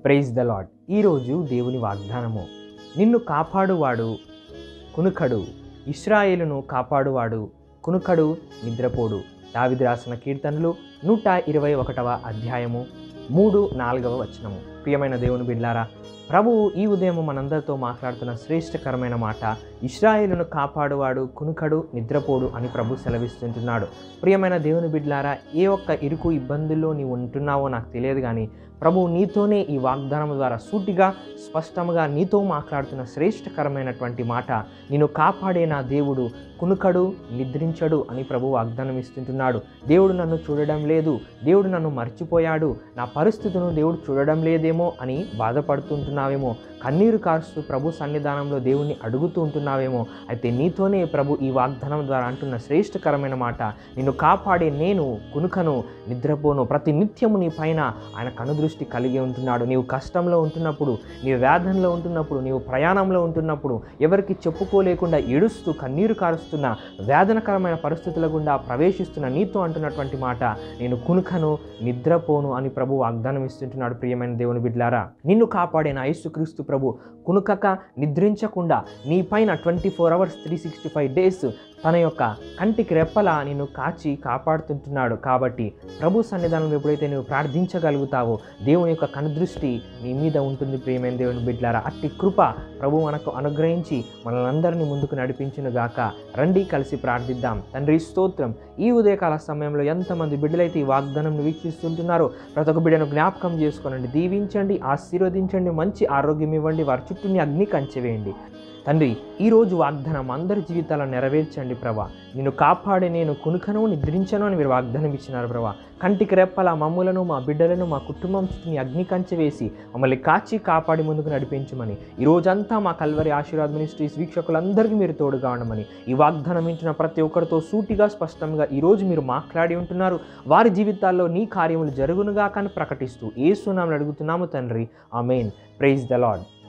praise the lord ఈరోజు దేవుని వాగ్దానము నిన్ను కాపాడువాడు కునుకడు ఇస్రాయేలును కాపాడువాడు కునుకడు నిద్రపోడు దావిది రాసిన కీర్తనలు నూట ఇరవై ఒకటవ అధ్యాయము మూడు నాలుగవ వచనము ప్రియమైన దేవుని బిడ్లారా ప్రభువు ఈ ఉదయం మనందరితో మాట్లాడుతున్న శ్రేష్టకరమైన మాట ఇస్రాయేలును కాపాడువాడు కునుకడు నిద్రపోడు అని ప్రభు సెలవిస్తుంటున్నాడు ప్రియమైన దేవుని బిడ్లారా ఏ ఒక్క ఇరుకు ఇబ్బందుల్లో నీవు ఉంటున్నావో నాకు తెలియదు కానీ ప్రభు నీతోనే ఈ వాగ్దానం ద్వారా సూటిగా స్పష్టంగా నీతో మాట్లాడుతున్న శ్రేష్టకరమైనటువంటి మాట నేను కాపాడే నా దేవుడు కునుకడు నిద్రించడు అని ప్రభు వాగ్దానం ఇస్తుంటున్నాడు దేవుడు నన్ను చూడడం లేదు దేవుడు నన్ను మర్చిపోయాడు నా పరిస్థితులను దేవుడు చూడడం లేదేమో అని బాధపడుతుంటున్నావేమో కన్నీరు కారుస్తూ ప్రభు సన్నిధానంలో దేవుణ్ణి అడుగుతూ ఉంటున్నావేమో అయితే నీతోనే ప్రభు ఈ వాగ్దానం ద్వారా అంటున్న శ్రేష్టకరమైన మాట నిన్ను కాపాడే నేను కునుకను నిద్రపోను ప్రతి నిత్యము నీ పైన ఆయన కనుదృష్టి కలిగి ఉంటున్నాడు నీవు కష్టంలో ఉంటున్నప్పుడు నీవు వేదనలో ఉంటున్నప్పుడు నీవు ప్రయాణంలో ఉంటున్నప్పుడు ఎవరికి చెప్పుకోలేకుండా ఏడుస్తూ కన్నీరు కారుస్తున్న వేదనకరమైన పరిస్థితుల గుండా ప్రవేశిస్తున్న నీతో అంటున్నటువంటి మాట నేను కునుకను నిద్రపోను అని ప్రభు వాగ్దానం ఇస్తుంటున్నాడు ప్రియమైన దేవుని బిడ్లారా నిన్ను కాపాడే నా యేసుక్రీస్తు ప్రభు కునుకక నిద్రించకుండా నీ పైన twenty four hours three sixty five days తన యొక్క కంటికి రెప్పలా నిన్ను కాచి కాపాడుతుంటున్నాడు కాబట్టి ప్రభు సన్నిధానంలో ఎప్పుడైతే నువ్వు ప్రార్థించగలుగుతావో దేవుని యొక్క కనుదృష్టి నీ మీద ఉంటుంది ప్రియమైన దేవుని బిడ్లారా అట్టి కృప ప్రభు మనకు అనుగ్రహించి మనల్ని అందరినీ ముందుకు నడిపించునుగాక రండి కలిసి ప్రార్థిద్దాం తండ్రి స్తోత్రం ఈ ఉదయకాల సమయంలో ఎంతమంది బిడ్డలైతే ఈ వాగ్దానం వీక్షిస్తుంటున్నారో ప్రతి ఒక్క బిడ్డను జ్ఞాపకం చేసుకోనండి దీవించండి ఆశీర్వదించండి మంచి ఆరోగ్యం ఇవ్వండి వారి చుట్టూని అగ్ని కంచెవేయండి తండ్రి ఈరోజు వాగ్దానం అందరి జీవితాలను నెరవేర్చండి ప్రభా నిన్ను కాపాడే నేను కునుకను నిద్రించను అని మీరు వాగ్దానం ఇచ్చినారు ప్రభా కంటికి రెప్పల మమ్ములను మా బిడ్డలను మా కుటుంబం చుట్టూ అగ్ని కంచె వేసి మమ్మల్ని కాచి కాపాడి ముందుకు నడిపించమని ఈ రోజంతా మా కల్వరి ఆశీర్వాద్ మినిస్ట్రీస్ వీక్షకులందరికీ మీరు తోడుగా ఉండమని ఈ వాగ్దానం ఇచ్చిన ప్రతి ఒక్కరితో సూటిగా స్పష్టంగా ఈరోజు మీరు మాట్లాడి ఉంటున్నారు వారి జీవితాల్లో నీ కార్యములు జరుగునుగా కానీ ప్రకటిస్తూ ఏ సునామని అడుగుతున్నాము తండ్రి ఆ మెయిన్ ప్రైజ్ ద లాడ్